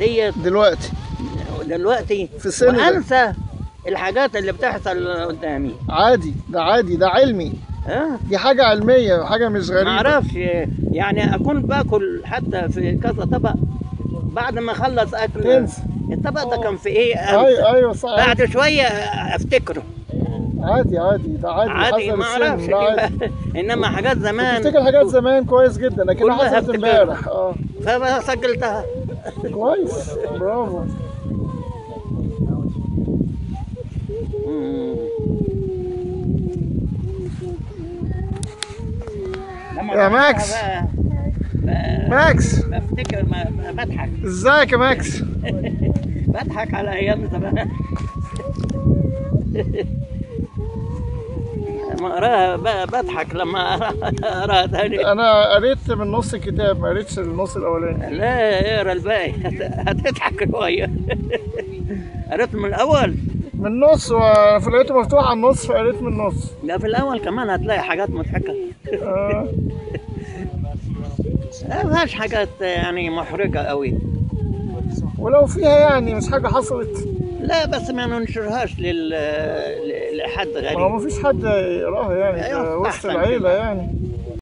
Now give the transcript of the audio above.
ديت دلوقتي دلوقتي في السن ده. وانسى الحاجات اللي بتحصل قدامي عادي ده عادي ده علمي اه دي حاجة علمية حاجة مش ما غريبة اعرفش يعني اكون باكل حتى في كذا طبق بعد ما اخلص اكل تنسى. الطبق ده كان في ايه ايوه ايوه صح بعد شويه افتكره عادي عادي ده عادي عادي حسب ما السن، اعرفش ده عادي انما حاجات زمان تفتكر حاجات زمان كويس جدا لكن كلها حصلت افتكر. امبارح اه فسجلتها كويس برافو مم. لما يا بفتكرها ماكس. بقى- بقى- ماكس بفتكر ما ما بضحك ازيك يا ماكس بضحك على ايام زمان لما اقراها ب- بضحك لما اقراها تاني انا قريت من نص الكتاب ما قريتش النص الاولاني لا اقرا الباقي هتضحك شويه قريت من الاول من النص وفي لقيته مفتوح على النص فقريت من النص لا في الاول كمان هتلاقي حاجات مضحكه آه. ما فيهاش حاجات يعني محرجه قوي ولو فيها يعني مش حاجة حصلت لا بس ما ننشرهاش لل... ل- لحد ما هو غريب مفيش حد يقراها يعني أيوة، ده وسط أحسن العيلة كده. يعني